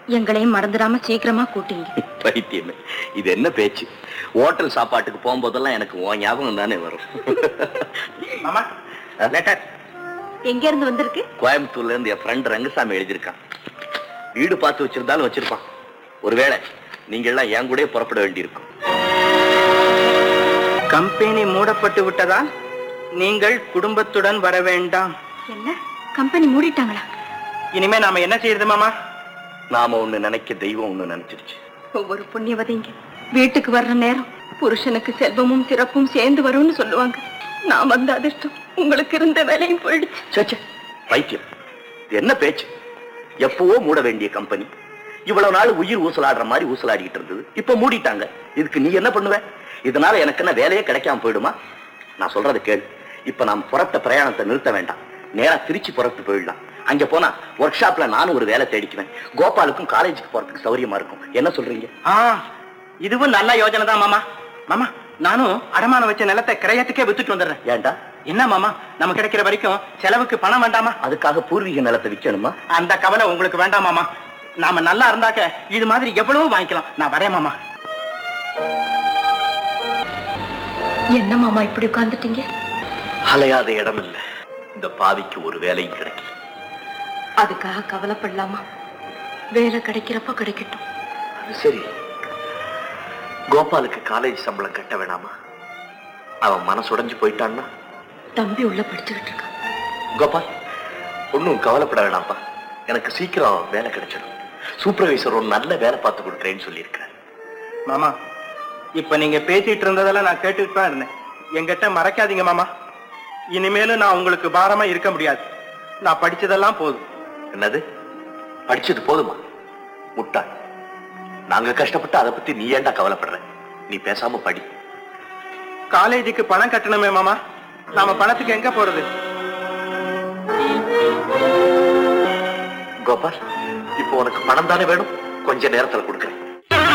எங்களையும் மறந்துடாம சீக்கிரமா கூட்டிங்க பைத்தியமே இது என்ன பேச்சு ஹோட்டல் சாப்பாட்டுக்கு போகும்போதெல்லாம் எனக்கு உன் ஞாபகம் தானே வரும் மாமா லெட்டர் எங்க இருந்து வந்திருக்கு கோயம்புத்தூர்ல இருந்து என் ஃப்ரெண்ட் ரங்கசாமி எழுதியிருக்கான் வீடு பார்த்து வச்சிருந்தாலும் வச்சிருப்பான் ஒருவேளை நீங்க எல்லாம் என் கூடயே புறப்பட வேண்டியிருக்கும் கம்பெனி மூடப்பட்டு விட்டதால் நீங்கள் குடும்பத்துடன் வர வேண்டாம் என்ன கம்பெனி மூடிட்டாங்களா இனிமே நாம என்ன செய்யறது மாமா நாம ஒண்ணு நினைக்க தெய்வம் ஒண்ணு நினைச்சிருச்சு ஒவ்வொரு புண்ணியவதைங்க வீட்டுக்கு வர்ற நேரம் புருஷனுக்கு செல்வமும் சிறப்பும் சேர்ந்து வரும்னு சொல்லுவாங்க நான் வந்த அதிர்ஷ்டம் உங்களுக்கு இருந்த வேலையும் போயிடுச்சு ச்சே, ச்சே, பைத்தியம் இது என்ன பேச்சு எப்பவோ மூட வேண்டிய கம்பெனி இவ்வளவு நாள் உயிர் ஊசலாடுற மாதிரி ஊசலாடிக்கிட்டு இருந்தது இப்ப மூடிட்டாங்க இதுக்கு நீ என்ன பண்ணுவ இதனால எனக்கு என்ன வேலையே கிடைக்காம போயிடுமா நான் சொல்றதை கேளு இப்ப நாம் புறத்த பிரயாணத்தை நிறுத்த வேண்டாம் நேரா திருச்சி புறத்து போயிடலாம் அங்க போனா ஒர்க் ஷாப்ல நானும் ஒரு வேலை தேடிக்குவேன் கோபாலுக்கும் காலேஜுக்கு போறதுக்கு சௌரியமா இருக்கும் என்ன சொல்றீங்க ஆ இதுவும் நல்ல யோஜனை தான் மாமா மாமா நானும் அடமானம் வச்ச நிலத்தை கிரயத்துக்கே வித்துட்டு வந்துடுறேன் ஏன்டா என்ன மாமா நம்ம கிடைக்கிற வரைக்கும் செலவுக்கு பணம் வேண்டாமா அதுக்காக பூர்வீக நிலத்தை விற்கணுமா அந்த கவலை உங்களுக்கு வேண்டாம் மாமா நாம நல்லா இருந்தாக்க இது மாதிரி எவ்வளவு வாங்கிக்கலாம் நான் வரேன் மாமா என்ன மாமா இப்படி உட்கார்ந்துட்டீங்க அலையாத இடம் இல்ல இந்த பாவிக்கு ஒரு வேலையும் கிடைக்கல அதுக்காக கவலைப்படலாமா வேலை கிடைக்கிறப்ப கிடைக்கட்டும் சரி கோபாலுக்கு காலேஜ் சம்பளம் கட்ட வேணாமா அவன் மனசு உடைஞ்சு போயிட்டான்னா தம்பி உள்ள படிச்சுக்கிட்டு இருக்கான் கோபால் ஒன்றும் கவலைப்பட வேணாம்ப்பா எனக்கு சீக்கிரம் வேலை கிடைச்சிடும் சூப்பர்வைசர் ஒரு நல்ல வேலை பார்த்து கொடுக்குறேன்னு சொல்லியிருக்கிறேன் மாமா இப்ப நீங்க பேசிட்டு இருந்ததெல்லாம் நான் கேட்டுட்டு தான் இருந்தேன் என்கிட்ட மறைக்காதீங்க மாமா இனிமேலும் நான் உங்களுக்கு பாரமா இருக்க முடியாது நான் படிச்சதெல்லாம் போதும் என்னது படிச்சது போதுமா முட்டாள் நாங்க கஷ்டப்பட்டு அதை பத்தி நீ ஏன்டா கவலைப்படுற நீ பேசாம படி காலேஜுக்கு பணம் கட்டணுமே மாமா நாம பணத்துக்கு எங்க போறது கோபால் இப்போ உனக்கு பணம் தானே வேணும் கொஞ்ச நேரத்துல கொடுக்குறேன்